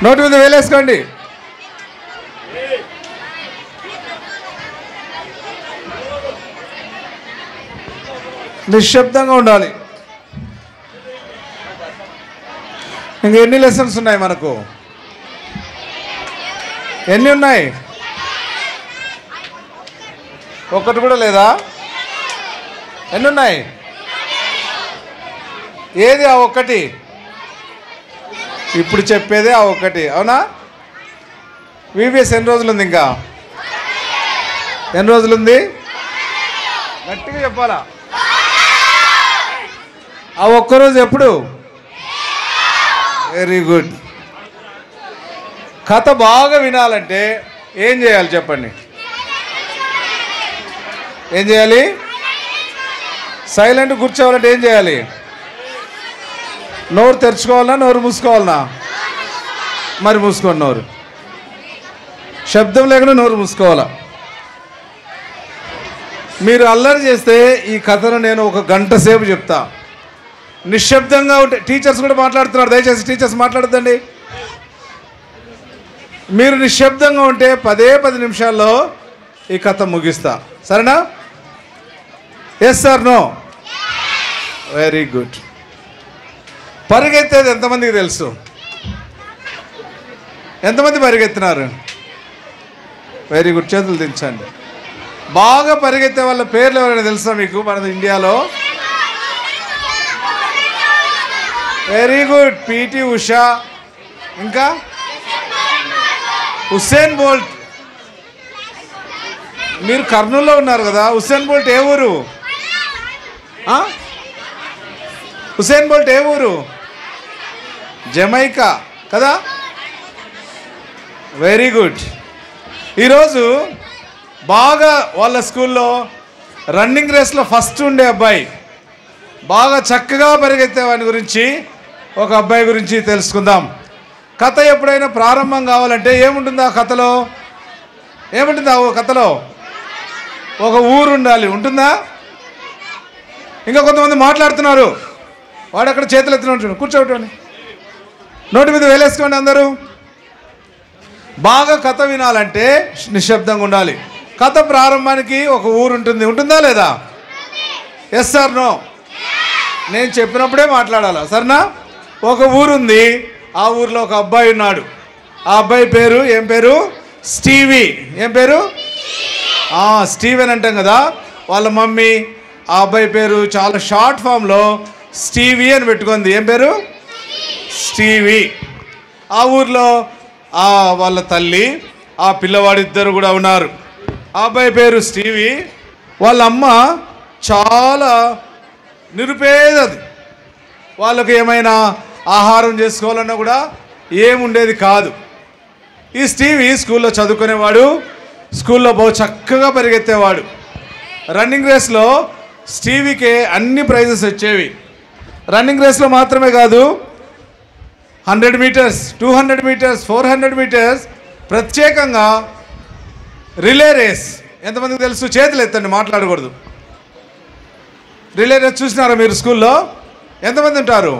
నోటి మీద వేలేసుకోండి నిశ్శబ్దంగా ఉండాలి ఇంక ఎన్ని లెసన్స్ ఉన్నాయి మనకు ఎన్ని ఉన్నాయి ఒక్కటి కూడా లేదా ఎన్ని ఉన్నాయి ఏది ఆ ఒక్కటి ఇప్పుడు చెప్పేదే ఆ ఒక్కటి అవునా వివిఎస్ ఎన్ని రోజులు ఉంది ఇంకా ఎన్ని రోజులు ఉంది గట్టిగా చెప్పాలా ఆ ఒక్కరోజు ఎప్పుడు వెరీ గుడ్ కథ బాగా వినాలంటే ఏం చేయాలి చెప్పండి ఏం చేయాలి సైలెంట్ కూర్చోవాలంటే ఏం చేయాలి నోరు తెరుచుకోవాలన్నా నోరు మూసుకోవాలనా మరి మూసుకోండి నోరు శబ్దం లేకుండా నోరు మూసుకోవాలా మీరు అల్లరి చేస్తే ఈ కథను నేను ఒక గంట సేపు చెప్తా నిశ్శబ్దంగా ఉంటే టీచర్స్ కూడా మాట్లాడుతున్నారు దయచేసి టీచర్స్ మాట్లాడద్దండి మీరు నిశ్శబ్దంగా ఉంటే పదే పది నిమిషాల్లో ఈ కథ ముగిస్తా సరేనా yes sir no very good పరిగెత్తేది ఎంతమందికి తెలుసు ఎంతమంది పరిగెత్తినారు వెరీ గుడ్ చేతులు దించండి బాగా పరిగెత్తే వాళ్ళ పేర్లు ఎవరైనా తెలుసా మీకు మన ఇండియాలో వెరీ గుడ్ పిటి ఉషా ఇంకా హుస్సేన్ బోల్ట్ మీరు కర్నూలులో ఉన్నారు కదా హుస్సేన్ బోల్ట్ ఏ ఊరు ఆ? హుస్సేన్ బోల్ట్ ఏ ఊరు జమైకా కదా వెరీ గుడ్ ఈరోజు బాగా వాళ్ళ స్కూల్లో రన్నింగ్ రేస్లో ఫస్ట్ ఉండే అబ్బాయి బాగా చక్కగా పరిగెత్తే వాని గురించి ఒక అబ్బాయి గురించి తెలుసుకుందాం కథ ఎప్పుడైనా ప్రారంభం కావాలంటే ఏముంటుంది ఆ కథలో ఏముంటుంది ఆ కథలో ఒక ఊరు ఉండాలి ఉంటుందా ఇంకా కొంతమంది మాట్లాడుతున్నారు వాడు అక్కడ చేతులు ఎత్తున ఉంటాడు కూర్చోబెట్టండి నోటి మీద వేలేసుకోండి అందరూ బాగా కథ వినాలంటే నిశ్శబ్దంగా ఉండాలి కథ ప్రారంభానికి ఒక ఊరు ఉంటుంది ఉంటుందా లేదా ఎస్ సార్ నో నేను చెప్పినప్పుడే మాట్లాడాలా సరేనా ఒక ఊరుంది ఆ ఊర్లో ఒక అబ్బాయి ఉన్నాడు ఆ అబ్బాయి పేరు ఏం పేరు స్టీవీ ఏం పేరు ఆ, స్టీవెన్ అంటాం కదా వాళ్ళ మమ్మీ ఆ అబ్బాయి పేరు చాలా షార్ట్ ఫామ్లో స్టీవీ అని పెట్టుకుంది ఏం పేరు స్టీవీ ఆ ఊర్లో ఆ వాళ్ళ తల్లి ఆ పిల్లవాడిద్దరు కూడా ఉన్నారు ఆ అబ్బాయి పేరు స్టీవీ వాళ్ళ అమ్మ చాలా నిరుపేదది వాళ్ళకు ఏమైనా ఆహారం చేసుకోవాలన్నా కూడా ఏముండేది కాదు ఈ స్టీవీ స్కూల్లో చదువుకునేవాడు స్కూల్లో బహు చక్కగా పరిగెత్తేవాడు రన్నింగ్ రేస్లో స్టీవీకి అన్ని ప్రైజెస్ వచ్చేవి రన్నింగ్ రేస్లో మాత్రమే కాదు hundred meters two hundred meters four hundred meters ప్రత్యేకంగా రిలే రేస్ ఎంతమందికి తెలుసు చేతులు ఎత్తండి మాట్లాడకూడదు రిలే రేస్ చూసినారా మీరు స్కూల్లో ఎంతమంది ఉంటారు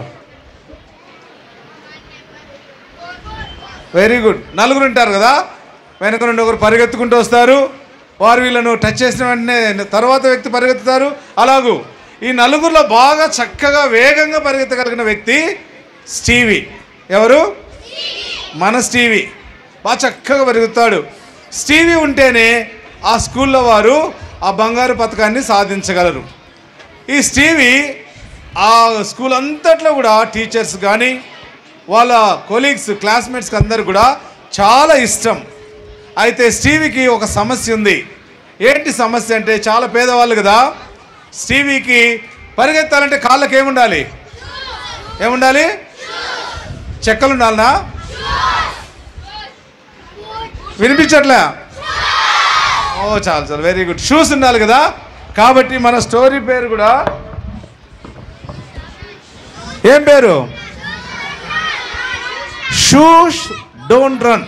వెరీ గుడ్ నలుగురు ఉంటారు కదా వెనక నుండి ఒకరు పరిగెత్తుకుంటూ వస్తారు వారు వీళ్ళను టచ్ చేసిన వెంటనే తర్వాత వ్యక్తి పరిగెత్తుతారు అలాగూ ఈ నలుగురిలో బాగా చక్కగా వేగంగా పరిగెత్తగలిగిన వ్యక్తి స్టీవీ ఎవరు మన స్టీవీ బాగా చక్కగా పరిగెత్తాడు స్టీవీ ఉంటేనే ఆ స్కూల్లో వారు ఆ బంగారు పథకాన్ని సాధించగలరు ఈ స్టీవీ ఆ స్కూల్ అంతట్లో కూడా టీచర్స్ కానీ వాళ్ళ కొలీగ్స్ క్లాస్మేట్స్కి అందరు కూడా చాలా ఇష్టం అయితే స్టీవీకి ఒక సమస్య ఉంది ఏంటి సమస్య అంటే చాలా పేదవాళ్ళు కదా స్టీవీకి పరిగెత్తాలంటే కాళ్ళకి ఏముండాలి ఏముండాలి చెక్కలు ఉండాలనా వినిపించట్లే ఓ చాలు చాలు వెరీ గుడ్ షూస్ ఉండాలి కదా కాబట్టి మన స్టోరీ పేరు కూడా ఏం పేరు షూస్ డోంట్ రన్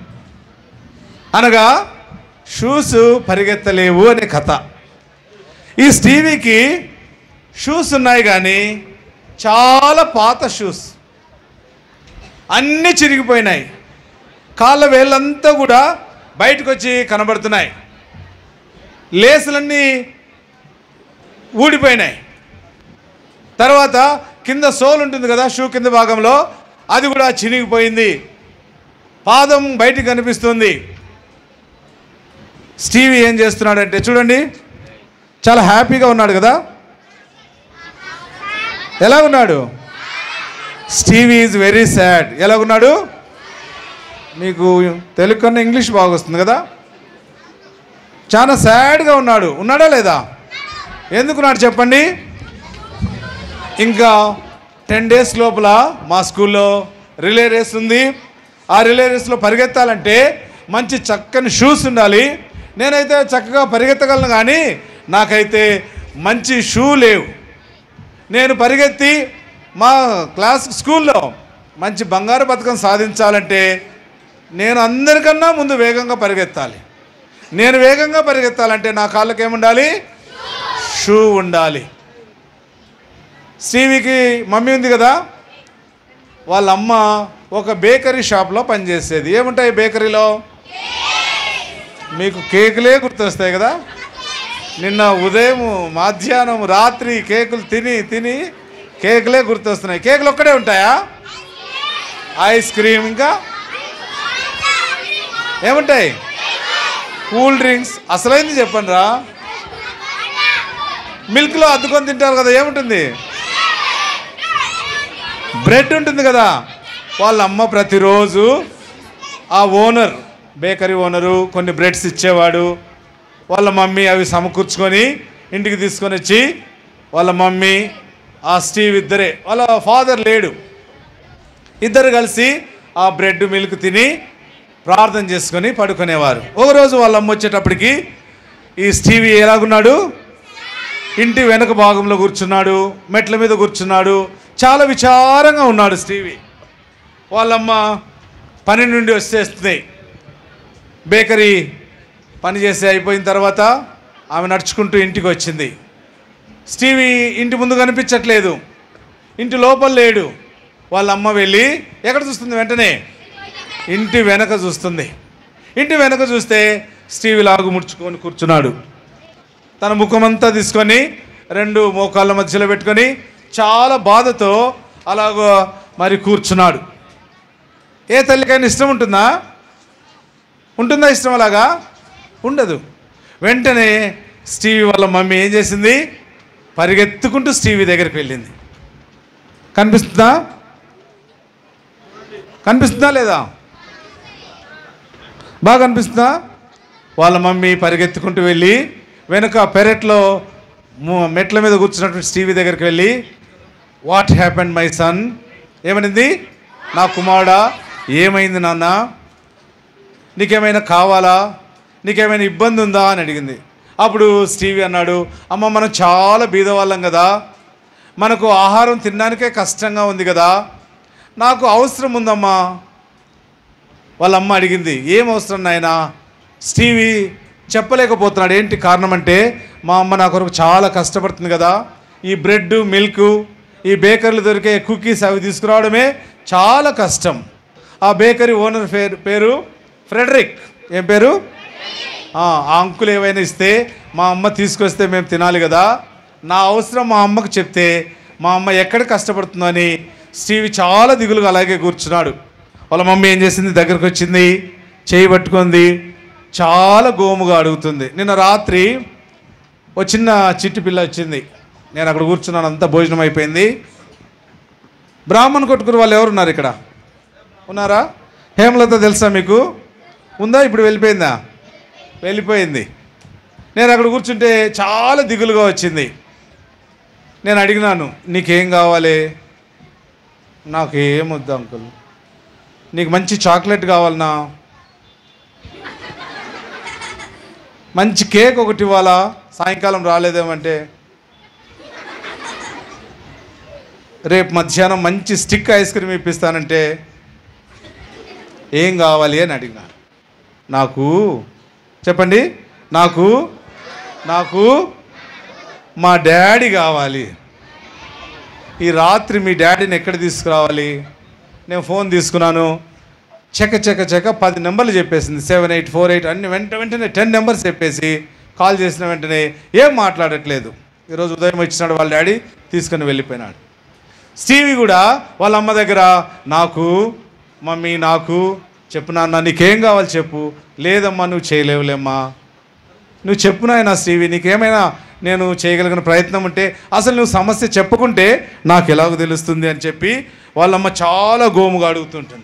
అనగా షూస్ పరిగెత్తలేవు అనే కథ ఈ స్టీవీకి షూస్ ఉన్నాయి కానీ చాలా పాత షూస్ అన్నీ చిరిగిపోయినాయి కాళ్ళ వేళ్ళంతా కూడా బయటకు వచ్చి కనబడుతున్నాయి లేసులన్నీ ఊడిపోయినాయి తర్వాత కింద సోల్ ఉంటుంది కదా షూ కింద భాగంలో అది కూడా చినిగిపోయింది పాదం బయటికి కనిపిస్తుంది స్టీవీ ఏం చేస్తున్నాడంటే చూడండి చాలా హ్యాపీగా ఉన్నాడు కదా ఎలా ఉన్నాడు స్టీవీ ఈజ్ వెరీ సాడ్ ఎలా ఉన్నాడు మీకు తెలుగు కన్నా ఇంగ్లీష్ బాగా వస్తుంది కదా చాలా సాడ్గా ఉన్నాడు ఉన్నాడా లేదా ఎందుకున్నాడు చెప్పండి ఇంకా టెన్ డేస్ లోపల మా స్కూల్లో రిలే రేస్ ఉంది ఆ రిలే రేస్లో పరిగెత్తాలంటే మంచి చక్కని షూస్ ఉండాలి నేనైతే చక్కగా పరిగెత్తగలను కానీ నాకైతే మంచి షూ లేవు నేను పరిగెత్తి మా క్లాస్ స్కూల్లో మంచి బంగారు పథకం సాధించాలంటే నేను అందరికన్నా ముందు వేగంగా పరిగెత్తాలి నేను వేగంగా పరిగెత్తాలంటే నా కాళ్ళకి ఏముండాలి షూ ఉండాలి శ్రీవికి మమ్మీ ఉంది కదా వాళ్ళ అమ్మ ఒక బేకరీ షాప్లో పనిచేసేది ఏముంటాయి బేకరీలో మీకు కేకులే గుర్తొస్తాయి కదా నిన్న ఉదయం మధ్యాహ్నం రాత్రి కేకులు తిని తిని కేకులే గుర్తొస్తున్నాయి కేకులు ఒక్కడే ఉంటాయా ఐస్ క్రీమ్ ఇంకా ఏముంటాయి కూల్ డ్రింక్స్ అసలైంది చెప్పండి రా మిల్క్లో అద్దుకొని తింటారు కదా ఏముంటుంది బ్రెడ్ ఉంటుంది కదా వాళ్ళ అమ్మ ప్రతిరోజు ఆ ఓనర్ బేకరీ ఓనరు కొన్ని బ్రెడ్స్ ఇచ్చేవాడు వాళ్ళ మమ్మీ అవి సమకూర్చుకొని ఇంటికి తీసుకొని వచ్చి వాళ్ళ మమ్మీ ఆ స్టీవ్ ఇద్దరే వాళ్ళ ఫాదర్ లేడు ఇద్దరు కలిసి ఆ బ్రెడ్ మిల్క్ తిని ప్రార్థన చేసుకొని పడుకునేవారు ఒకరోజు వాళ్ళ అమ్మ వచ్చేటప్పటికి ఈ స్టీవీ ఎలాగున్నాడు ఇంటి వెనక భాగంలో కూర్చున్నాడు మెట్ల మీద కూర్చున్నాడు చాలా విచారంగా ఉన్నాడు స్టీవీ వాళ్ళమ్మ పని నుండి వచ్చేస్తుంది బేకరీ పని చేసి అయిపోయిన తర్వాత ఆమె నడుచుకుంటూ ఇంటికి వచ్చింది స్టీవీ ఇంటి ముందు కనిపించట్లేదు ఇంటి లోపల లేడు వాళ్ళ అమ్మ వెళ్ళి ఎక్కడ చూస్తుంది వెంటనే ఇంటి వెనక చూస్తుంది ఇంటి వెనక చూస్తే స్టీవీ లాగు ముడుచుకొని కూర్చున్నాడు తన ముఖమంతా తీసుకొని రెండు మోకాళ్ళ మధ్యలో పెట్టుకొని చాలా బాధతో అలాగో మరి కూర్చున్నాడు ఏ తల్లికైనా ఇష్టం ఉంటుందా ఉంటుందా ఇష్టం అలాగా ఉండదు వెంటనే స్టీవీ వాళ్ళ మమ్మీ ఏం చేసింది పరిగెత్తుకుంటూ స్టీవీ దగ్గరికి వెళ్ళింది కనిపిస్తుందా కనిపిస్తుందా లేదా బాగా కనిపిస్తుందా వాళ్ళ మమ్మీ పరిగెత్తుకుంటూ వెళ్ళి వెనుక పెరట్లో ము- మెట్ల మీద కూర్చున్నటువంటి స్టీవీ దగ్గరికి వెళ్ళి వాట్ హ్యాపెండ్ మై సన్ ఏమనింది నా కుమారుడా ఏమైంది నాన్న నీకేమైనా కావాలా నీకేమైనా ఇబ్బంది ఉందా అని అడిగింది అప్పుడు స్టీవీ అన్నాడు అమ్మ మనం చాలా బీదవాళ్ళం కదా మనకు ఆహారం తినడానికే కష్టంగా ఉంది కదా నాకు అవసరం ఉందమ్మా వాళ్ళ అమ్మ అడిగింది ఏం అవసరం నాయనా స్టీవీ చెప్పలేకపోతున్నాడు ఏంటి కారణం అంటే మా అమ్మ నా కొరకు చాలా కష్టపడుతుంది కదా ఈ బ్రెడ్ మిల్క్ ఈ బేకరీలు దొరికే కుకీస్ అవి తీసుకురావడమే చాలా కష్టం ఆ బేకరీ ఓనర్ పేరు పేరు ఫ్రెడరిక్ ఏం పేరు ఆ ఆ అంకులు ఏవైనా ఇస్తే మా అమ్మ తీసుకొస్తే మేము తినాలి కదా నా అవసరం మా అమ్మకు చెప్తే మా అమ్మ ఎక్కడ కష్టపడుతుందో అని స్టీవీ చాలా దిగులుగా అలాగే కూర్చున్నాడు వాళ్ళ మమ్మీ ఏం చేసింది దగ్గరకు వచ్చింది చేయి పట్టుకుంది చాలా గోముగా అడుగుతుంది నిన్న రాత్రి ఓ చిన్న చిట్టి పిల్ల వచ్చింది నేను అక్కడ కూర్చున్నాను అంతా భోజనం అయిపోయింది బ్రాహ్మణ్ కొట్టుకుని వాళ్ళు ఎవరు ఉన్నారు ఇక్కడ ఉన్నారా హేమలత తెలుసా మీకు ఉందా ఇప్పుడు వెళ్ళిపోయిందా వెళ్ళిపోయింది నేను అక్కడ కూర్చుంటే చాలా దిగులుగా వచ్చింది నేను అడిగినాను నీకేం కావాలి నాకు ఏమొద్దు అంకుల్ నీకు మంచి చాక్లెట్ కావాలనా మంచి కేక్ ఒకటి ఇవ్వాలా సాయంకాలం రాలేదేమంటే రేపు మధ్యాహ్నం మంచి స్టిక్ ఐస్ క్రీమ్ ఇప్పిస్తానంటే ఏం కావాలి అని అడిగినా నాకు చెప్పండి నాకు నాకు మా డాడీ కావాలి ఈ రాత్రి మీ డాడీని ఎక్కడ తీసుకురావాలి నేను ఫోన్ తీసుకున్నాను చెక్క చెక్క చెక్క పది నెంబర్లు చెప్పేసింది సెవెన్ ఎయిట్ ఫోర్ ఎయిట్ అన్ని వెంట వెంటనే టెన్ నెంబర్స్ చెప్పేసి కాల్ చేసిన వెంటనే ఏం మాట్లాడట్లేదు ఈరోజు ఉదయం వచ్చినాడు వాళ్ళ డాడీ తీసుకొని వెళ్ళిపోయినాడు స్టీవీ కూడా వాళ్ళ అమ్మ దగ్గర నాకు మమ్మీ నాకు చెప్పు నాన్న నీకేం కావాలి చెప్పు లేదమ్మా నువ్వు చేయలేవులేమ్మా నువ్వు చెప్పు నాయన స్టీవీ నీకేమైనా నేను చేయగలిగిన ప్రయత్నం ఉంటే అసలు నువ్వు సమస్య చెప్పుకుంటే నాకు ఎలాగో తెలుస్తుంది అని చెప్పి వాళ్ళమ్మ చాలా గోముగా అడుగుతుంటుంది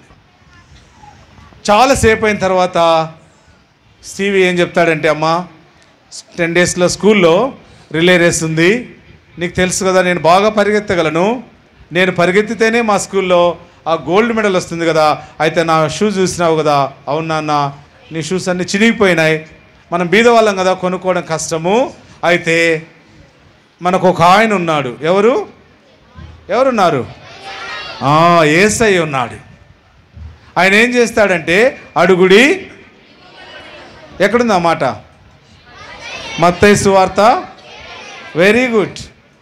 చాలాసేపు అయిన తర్వాత స్టీవీ ఏం చెప్తాడంటే అమ్మ టెన్ డేస్లో స్కూల్లో రిలే రేస్ ఉంది నీకు తెలుసు కదా నేను బాగా పరిగెత్తగలను నేను పరిగెత్తితేనే మా స్కూల్లో ఆ గోల్డ్ మెడల్ వస్తుంది కదా అయితే నా షూ చూసినావు కదా అవును నాన్న నీ షూస్ అన్నీ చినిగిపోయినాయి మనం బీదవాళ్ళం కదా కొనుక్కోవడం కష్టము అయితే మనకు ఒక ఆయన ఉన్నాడు ఎవరు ఎవరున్నారు ఆ, ఏసై ఉన్నాడు ఆయన ఏం చేస్తాడంటే అడుగుడి ఎక్కడుంది ఆ మాట మత్తయి సువార్త వెరీ గుడ్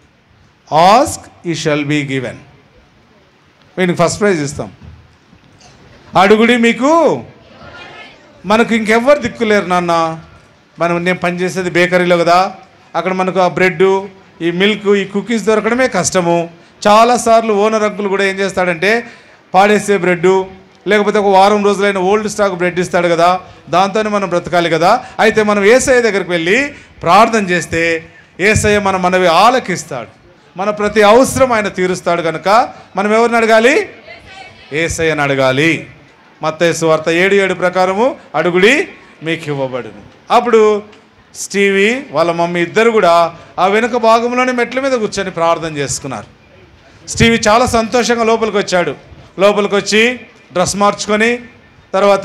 ఆస్క్ ఈ షల్ బీ గివెన్ వీనికి ఫస్ట్ ప్రైజ్ ఇస్తాం అడుగుడి మీకు మనకు ఇంకెవ్వరు దిక్కులేరు నాన్న మనం నేను పనిచేసేది బేకరీలో కదా అక్కడ మనకు ఆ బ్రెడ్ ఈ మిల్క్ ఈ కుకీస్ దొరకడమే కష్టము చాలాసార్లు ఓనర్ అంకుల్ కూడా ఏం చేస్తాడంటే పాడేసే బ్రెడ్ లేకపోతే ఒక వారం రోజులైన ఓల్డ్ స్టాక్ బ్రెడ్ ఇస్తాడు కదా దాంతోనే మనం బ్రతకాలి కదా అయితే మనం ఏసఐ దగ్గరికి వెళ్ళి ప్రార్థన చేస్తే ఏసఐ మన మనవి ఆలకిస్తాడు మన ప్రతి అవసరం ఆయన తీరుస్తాడు కనుక మనం ఎవరిని అడగాలి ఏసయ్యని అడగాలి మత్తయి సువార్త ఏడు ఏడు ప్రకారము అడుగుడి మీకు ఇవ్వబడును అప్పుడు స్టీవీ వాళ్ళ మమ్మీ ఇద్దరు కూడా ఆ వెనుక భాగంలోనే మెట్ల మీద కూర్చొని ప్రార్థన చేసుకున్నారు స్టీవీ చాలా సంతోషంగా లోపలికి వచ్చాడు లోపలికి వచ్చి డ్రెస్ మార్చుకొని తర్వాత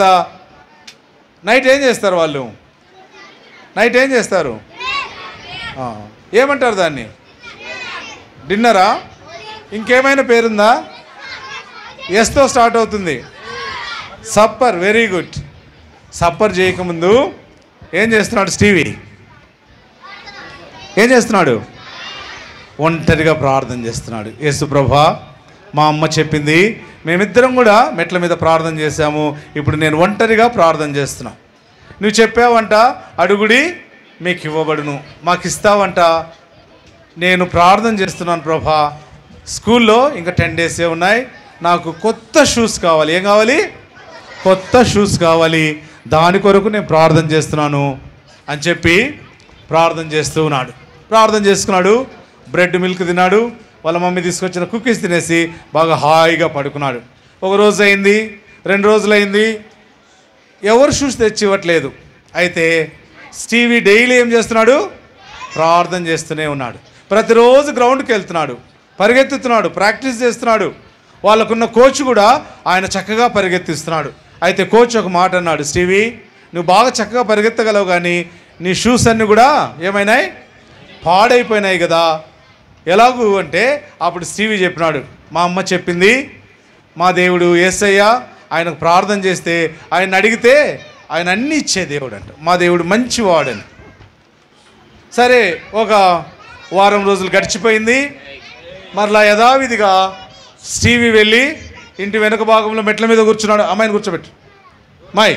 నైట్ ఏం చేస్తారు వాళ్ళు నైట్ ఏం చేస్తారు ఆ, ఏమంటారు దాన్ని డిన్నరా ఇంకేమైనా పేరుందా ఎస్తో స్టార్ట్ అవుతుంది సప్పర్ వెరీ గుడ్ సప్పర్ చేయకముందు ఏం చేస్తున్నాడు స్టీవీ ఏం చేస్తున్నాడు ఒంటరిగా ప్రార్థన చేస్తున్నాడు యేసు ప్రభా మా అమ్మ చెప్పింది మేమిద్దరం కూడా మెట్ల మీద ప్రార్థన చేశాము ఇప్పుడు నేను ఒంటరిగా ప్రార్థన చేస్తున్నా నువ్వు చెప్పావంట అడుగుడి మీకు ఇవ్వబడును మాకు ఇస్తావంట నేను ప్రార్థన చేస్తున్నాను ప్రభా స్కూల్లో ఇంకా టెన్ డేసే ఉన్నాయి నాకు కొత్త షూస్ కావాలి ఏం కావాలి కొత్త షూస్ కావాలి దాని కొరకు నేను ప్రార్థన చేస్తున్నాను అని చెప్పి ప్రార్థన చేస్తూ ఉన్నాడు ప్రార్థన చేసుకున్నాడు బ్రెడ్ మిల్క్ తిన్నాడు వాళ్ళ మమ్మీ తీసుకొచ్చిన కుకీస్ తినేసి బాగా హాయిగా పడుకున్నాడు ఒక రోజు అయింది రెండు రోజులు అయింది ఎవరు షూస్ తెచ్చి ఇవ్వట్లేదు అయితే స్టీవీ డైలీ ఏం చేస్తున్నాడు ప్రార్థన చేస్తూనే ఉన్నాడు ప్రతిరోజు గ్రౌండ్కి వెళ్తున్నాడు పరిగెత్తుతున్నాడు ప్రాక్టీస్ చేస్తున్నాడు వాళ్ళకున్న కోచ్ కూడా ఆయన చక్కగా పరిగెత్తిస్తున్నాడు అయితే కోచ్ ఒక మాట అన్నాడు స్టీవీ నువ్వు బాగా చక్కగా పరిగెత్తగలవు కానీ నీ షూస్ అన్నీ కూడా ఏమైనాయి పాడైపోయినాయి కదా ఎలాగూ అంటే అప్పుడు స్టీవీ చెప్పినాడు మా అమ్మ చెప్పింది మా దేవుడు ఏసయ్య ఆయనకు ప్రార్థన చేస్తే ఆయన అడిగితే ఆయన అన్ని ఇచ్చే దేవుడు అంట మా దేవుడు మంచివాడని సరే ఒక వారం రోజులు గడిచిపోయింది మరలా యథావిధిగా స్టీవీ వెళ్ళి ఇంటి వెనుక భాగంలో మెట్ల మీద కూర్చున్నాడు అమ్మాయిని కూర్చోబెట్టు మాయ్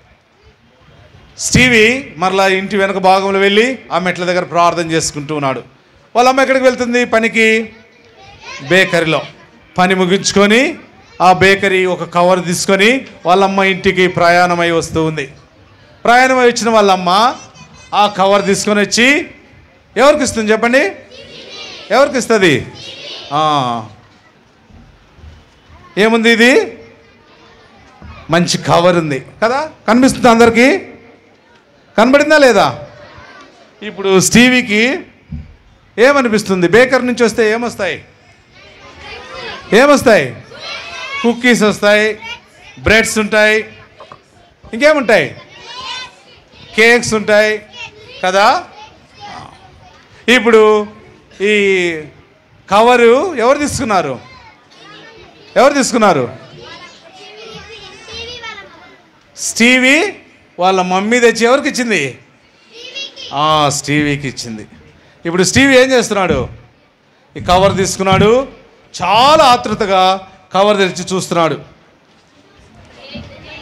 స్టీవీ మరలా ఇంటి వెనుక భాగంలో వెళ్ళి ఆ మెట్ల దగ్గర ప్రార్థన చేసుకుంటూ ఉన్నాడు వాళ్ళ అమ్మ ఎక్కడికి వెళ్తుంది పనికి బేకరీలో పని ముగించుకొని ఆ బేకరీ ఒక కవర్ తీసుకొని వాళ్ళమ్మ ఇంటికి ప్రయాణమై వస్తూ ఉంది ప్రయాణమై వచ్చిన వాళ్ళమ్మ ఆ కవర్ తీసుకొని వచ్చి ఎవరికి ఇస్తుంది చెప్పండి ఎవరికి ఇస్తుంది ఆ. ఏముంది ఇది మంచి కవర్ ఉంది కదా కనిపిస్తుంది అందరికీ కనబడిందా లేదా ఇప్పుడు స్టీవీకి ఏమనిపిస్తుంది బేకర్ నుంచి వస్తే ఏమొస్తాయి ఏమొస్తాయి కుక్కీస్ వస్తాయి బ్రెడ్స్ ఉంటాయి ఇంకేముంటాయి కేక్స్ ఉంటాయి కదా ఇప్పుడు ఈ కవరు ఎవరు తీసుకున్నారు ఎవరు తీసుకున్నారు స్టీవీ వాళ్ళ మమ్మీ తెచ్చి ఎవరికి ఇచ్చింది ఆ, స్టీవీకి ఇచ్చింది ఇప్పుడు స్టీవీ ఏం చేస్తున్నాడు ఈ కవర్ తీసుకున్నాడు చాలా ఆతృతగా కవర్ తెరిచి చూస్తున్నాడు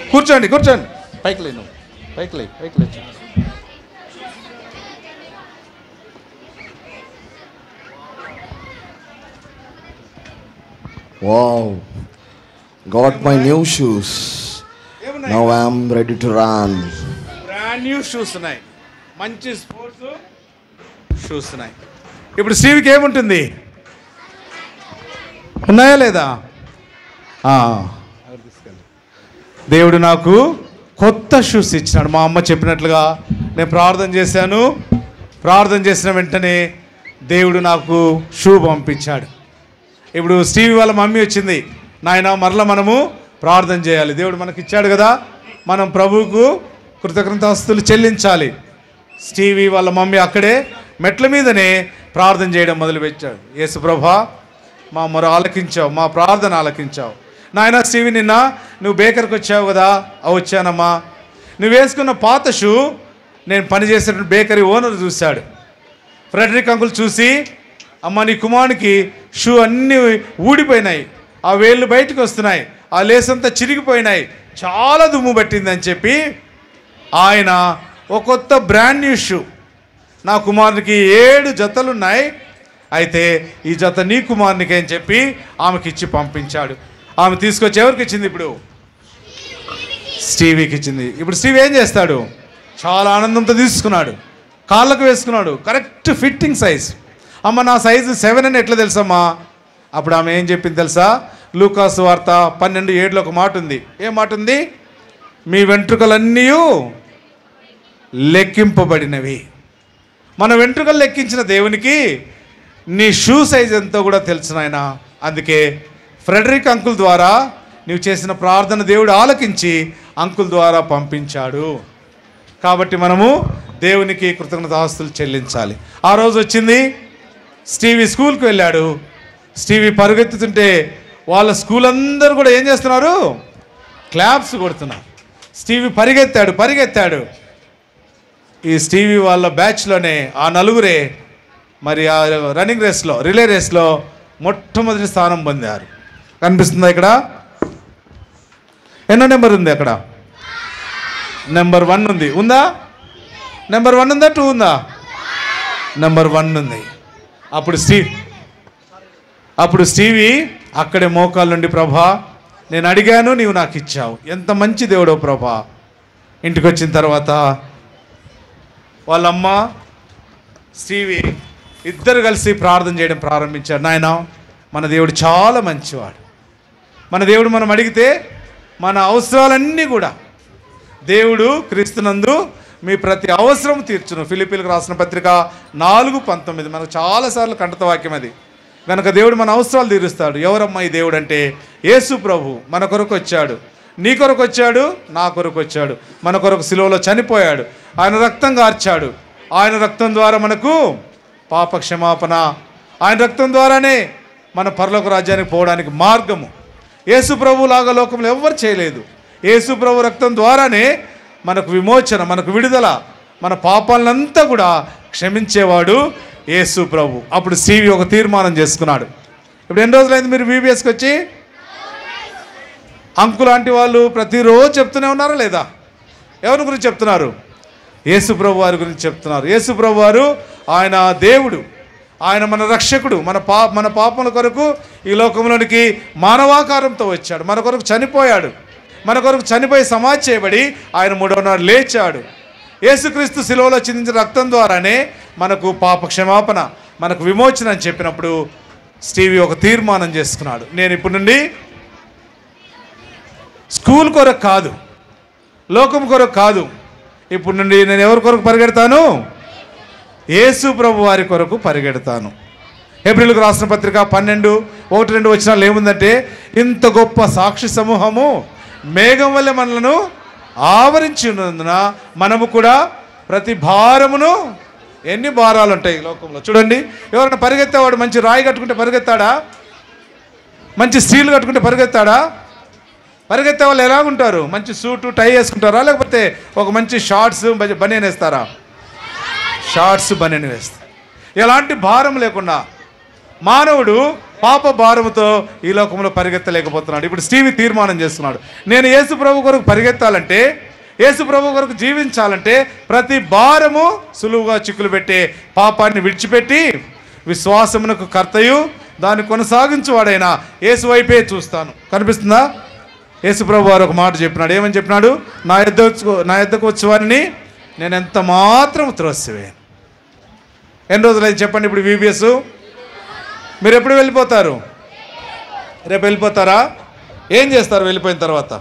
కూర్చోండి కూర్చోండి పైకి లేను పైకి లే పైకి లేచు Wow. Got my new shoes. Now I'm ready to run. Brand new shoes ఉన్నాయి మంచి స్పోర్ట్స్ షూస్ ఉన్నాయి ఇప్పుడు స్టీవ్కి ఏముంటుంది ఉన్నాయా లేదా ఆ, దేవుడు నాకు కొత్త షూస్ ఇచ్చినాడు మా అమ్మ చెప్పినట్లుగా నేను ప్రార్థన చేశాను ప్రార్థన చేసిన వెంటనే దేవుడు నాకు షూ పంపించాడు ఇప్పుడు స్టీవ్ వాళ్ళ మమ్మీ వచ్చింది నాయన మరల మనము ప్రార్థన చేయాలి దేవుడు మనకి ఇచ్చాడు కదా మనం ప్రభువుకు కృతజ్ఞతాస్తులు చెల్లించాలి స్టీవీ వాళ్ళ మమ్మీ అక్కడే మెట్ల మీదనే ప్రార్థన చేయడం మొదలుపెట్టాడు యేసు ప్రభా మా మొర ఆలకించావు మా ప్రార్థన ఆలకించావు నాయన స్టీవీ నిన్న నువ్వు బేకర్కి వచ్చావు కదా ఆ వచ్చానమ్మా నువ్వు వేసుకున్న పాత షూ నేను పనిచేసిన బేకరీ ఓనర్ చూశాడు ఫ్రెడరిక్ అంకుల్ చూసి అమ్మ నీ కుమారునికి షూ అన్నీ ఊడిపోయినాయి ఆ వేళ్ళు బయటకు వస్తున్నాయి ఆ లేసంతా చిరిగిపోయినాయి చాలా దుమ్ము పట్టిందని చెప్పి ఆయన ఒక కొత్త బ్రాండ్ న్యూ షూ నా కుమారునికి ఏడు జతలు ఉన్నాయి అయితే ఈ జత నీ కుమారునికి అని చెప్పి ఆమెకి ఇచ్చి పంపించాడు ఆమె తీసుకొచ్చి ఎవరికి ఇచ్చింది ఇప్పుడు స్టీవీకి ఇచ్చింది ఇప్పుడు స్టీవ్ ఏం చేస్తాడు చాలా ఆనందంతో తీసుకున్నాడు కాళ్ళకు వేసుకున్నాడు కరెక్ట్ ఫిట్టింగ్ సైజ్ అమ్మ నా సైజు సెవెన్ అని ఎట్లా తెలుసమ్మా అప్పుడు ఆమె ఏం చెప్పింది తెలుసా లూకాసు వార్త పన్నెండు ఏడులో ఒక మాట ఉంది ఏ మాట ఉంది మీ వెంట్రుకలన్నీ లెక్కింపబడినవి మన వెంట్రుకలు లెక్కించిన దేవునికి నీ షూ సైజ్ ఎంతో కూడా తెలుసు నాయన అందుకే ఫ్రెడరిక్ అంకుల్ ద్వారా నీవు చేసిన ప్రార్థన దేవుడు ఆలకించి అంకుల్ ద్వారా పంపించాడు కాబట్టి మనము దేవునికి కృతజ్ఞతాస్తులు చెల్లించాలి ఆ రోజు వచ్చింది స్టీవీ స్కూల్కి వెళ్ళాడు స్టీవీ పరుగెత్తుతుంటే వాళ్ళ స్కూల్ అందరూ కూడా ఏం చేస్తున్నారు క్లాప్స్ కొడుతున్నారు స్టీవీ పరిగెత్తాడు పరిగెత్తాడు ఈ స్టీవీ వాళ్ళ బ్యాచ్లోనే ఆ నలుగురే మరి ఆ రన్నింగ్ రేస్లో రిలే రేస్లో మొట్టమొదటి స్థానం పొందారు కనిపిస్తుందా ఇక్కడ ఎన్నో నెంబర్ ఉంది అక్కడ నెంబర్ వన్ ఉంది ఉందా నెంబర్ వన్ ఉందా టూ ఉందా నెంబర్ వన్ ఉంది అప్పుడు స్టీవ్ అప్పుడు స్టీవీ అక్కడే మోకాల నుండి ప్రభా నేను అడిగాను నీవు నాకు ఇచ్చావు ఎంత మంచి దేవుడో ప్రభా ఇంటికి వచ్చిన తర్వాత వాళ్ళమ్మ స్టీవీ ఇద్దరు కలిసి ప్రార్థన చేయడం ప్రారంభించారు నాయన మన దేవుడు చాలా మంచివాడు మన దేవుడు మనం అడిగితే మన అవసరాలన్నీ కూడా దేవుడు క్రీస్తునందు మీ ప్రతి అవసరం తీర్చును ఫిలిపీలకు రాసిన పత్రిక నాలుగు పంతొమ్మిది మనకు చాలాసార్లు కంటత వాక్యం అది కనుక దేవుడు మన అవసరాలు తీరుస్తాడు ఎవరమ్మా ఈ దేవుడు అంటే యేసు ప్రభు మన కొరకు వచ్చాడు నీ కొరకు వచ్చాడు నా కొరకు వచ్చాడు మన కొరకు సిలువలో చనిపోయాడు ఆయన రక్తం కార్చాడు ఆయన రక్తం ద్వారా మనకు పాప క్షమాపణ ఆయన రక్తం ద్వారానే మన పరలోక రాజ్యానికి పోవడానికి మార్గము యేసు ప్రభు లాగా లోకంలో ఎవ్వరు చేయలేదు యేసు ప్రభు రక్తం ద్వారానే మనకు విమోచన మనకు విడుదల మన పాపాలనంతా కూడా క్షమించేవాడు యేసు ప్రభు అప్పుడు సివి ఒక తీర్మానం చేసుకున్నాడు ఇప్పుడు ఎన్ని రోజులైంది మీరు బీబీఎస్కి వచ్చి అంకు లాంటి వాళ్ళు ప్రతిరోజు చెప్తూనే ఉన్నారా లేదా ఎవరి గురించి చెప్తున్నారు యేసు ప్రభు వారి గురించి చెప్తున్నారు యేసు ప్రభు వారు ఆయన దేవుడు ఆయన మన రక్షకుడు మన పా మన పాపముల కొరకు ఈ లోకంలోనికి మానవాకారంతో వచ్చాడు మన కొరకు చనిపోయాడు మన కొరకు చనిపోయి సమాధి చేయబడి ఆయన మూడవ నాడు లేచాడు యేసుక్రీస్తు శిలువలో చిందించిన రక్తం ద్వారానే మనకు పాప క్షమాపణ మనకు విమోచన అని చెప్పినప్పుడు స్టీవీ ఒక తీర్మానం చేసుకున్నాడు నేను ఇప్పటి నుండి స్కూల్ కొరకు కాదు లోకం కొరకు కాదు ఇప్పుడు నుండి నేను ఎవరి కొరకు పరిగెడతాను యేసు ప్రభు వారి కొరకు పరిగెడతాను ఏప్రిల్కు రాసిన పత్రిక పన్నెండు ఒకటి రెండు వచ్చినాలు ఏముందంటే ఇంత గొప్ప సాక్షి సమూహము మేఘం వల్ల మనలను ఆవరించి ఉన్నందున మనము కూడా ప్రతి భారమును ఎన్ని భారాలు ఉంటాయి ఈ లోకంలో చూడండి ఎవరైనా పరిగెత్తేవాడు మంచి రాయి కట్టుకుంటే పరిగెత్తాడా మంచి స్టీల్ కట్టుకుంటే పరిగెత్తాడా పరిగెత్తే వాళ్ళు ఎలాగుంటారు మంచి సూటు టై వేసుకుంటారా లేకపోతే ఒక మంచి షార్ట్స్ బనియన్ వేస్తారా షార్ట్స్ బనియన్ వేస్తారు ఎలాంటి భారం లేకుండా మానవుడు పాప భారముతో ఈ లోకంలో పరిగెత్తలేకపోతున్నాడు ఇప్పుడు స్టీవి తీర్మానం చేస్తున్నాడు నేను యేసు ప్రభు కొరకు పరిగెత్తాలంటే యేసు ప్రభు కొరకు జీవించాలంటే ప్రతి భారము సులువుగా చిక్కులు పెట్టే పాపాన్ని విడిచిపెట్టి విశ్వాసమునకు కర్తయు దాన్ని కొనసాగించువాడైన యేసు వైపే చూస్తాను కనిపిస్తుందా యేసు ప్రభు వారు ఒక మాట చెప్పినాడు ఏమని చెప్పినాడు నా యొద్ద వచ్చి- నా యొద్దకు వచ్చే వారిని నేను ఎంత మాత్రం త్రోసివేను ఎన్ని రోజులైంది చెప్పండి ఇప్పుడు వీబీఎస్ మీరు ఎప్పుడు వెళ్ళిపోతారు రేపు వెళ్ళిపోతారా ఏం చేస్తారు వెళ్ళిపోయిన తర్వాత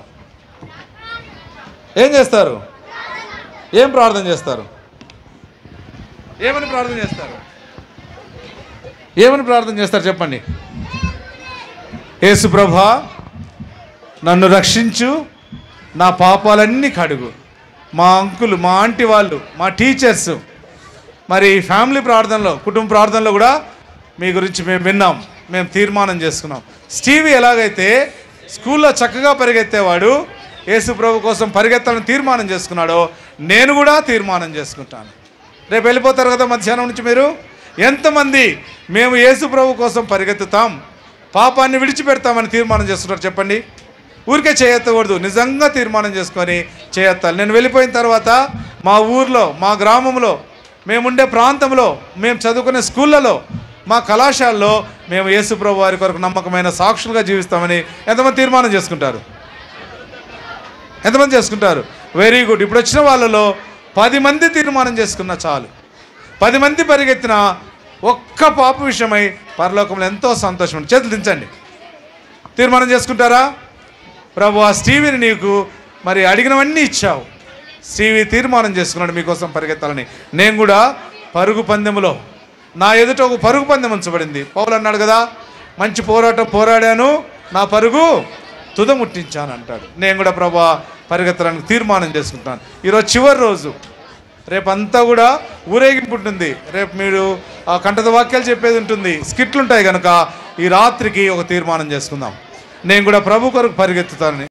ఏం చేస్తారు ఏం ప్రార్థన చేస్తారు ఏమని ప్రార్థన చేస్తారు ఏమని ప్రార్థన చేస్తారు చెప్పండి యేసు ప్రభా నన్ను రక్షించు నా పాపాలన్నీ కడుగు మా అంకులు మా ఆంటీ వాళ్ళు మా టీచర్స్ మరి ఫ్యామిలీ ప్రార్థనలో కుటుంబ ప్రార్థనలో కూడా మీ గురించి మేము విన్నాం మేము తీర్మానం చేసుకున్నాం స్టీవీ ఎలాగైతే స్కూల్లో చక్కగా పరిగెత్తేవాడు యేసు ప్రభు కోసం పరిగెత్తాలని తీర్మానం చేసుకున్నాడో నేను కూడా తీర్మానం చేసుకుంటాను రేపు వెళ్ళిపోతారు కదా మధ్యాహ్నం నుంచి మీరు ఎంతమంది మేము యేసు ప్రభు కోసం పరిగెత్తుతాం పాపాన్ని విడిచిపెడతామని తీర్మానం చేస్తున్నారు చెప్పండి ఊరికే చేయెత్తకూడదు నిజంగా తీర్మానం చేసుకొని చేయెత్తాలి నేను వెళ్ళిపోయిన తర్వాత మా ఊర్లో మా గ్రామంలో మేముండే ప్రాంతంలో మేము చదువుకునే స్కూళ్ళలో మా కళాశాలలో మేము యేసుప్రభు వారి కొరకు నమ్మకమైన సాక్షులుగా జీవిస్తామని ఎంతమంది తీర్మానం చేసుకుంటారు ఎంతమంది చేసుకుంటారు వెరీ గుడ్ ఇప్పుడు వచ్చిన వాళ్ళలో పది మంది తీర్మానం చేసుకున్నా చాలు పది మంది పరిగెత్తిన ఒక్క పాప విషయమై పరలోకంలో ఎంతో సంతోషం ఉంది. చేతులు దించండి తీర్మానం చేసుకుంటారా ప్రభు ఆ స్టీవీని నీకు మరి అడిగినవన్నీ ఇచ్చావు స్టీవీ తీర్మానం చేసుకున్నాడు మీకోసం పరిగెత్తాలని నేను కూడా పరుగు పందెములో నా ఎదుట ఒక పరుగు పందెం ఉంచబడింది పౌలు అన్నాడు కదా మంచి పోరాటం పోరాడాను నా పరుగు తుదముట్టించాను అంటాడు నేను కూడా ప్రభా పరిగెత్తడానికి తీర్మానం చేసుకుంటాను ఈరోజు చివరి రోజు రేపంతా కూడా ఊరేగింపు ఉంటుంది రేపు మీరు ఆ కంటద వాక్యాలు చెప్పేది ఉంటుంది స్కిట్లు ఉంటాయి కనుక ఈ రాత్రికి ఒక తీర్మానం చేసుకుందాం నేను కూడా ప్రభు కొరకు పరిగెత్తుతానని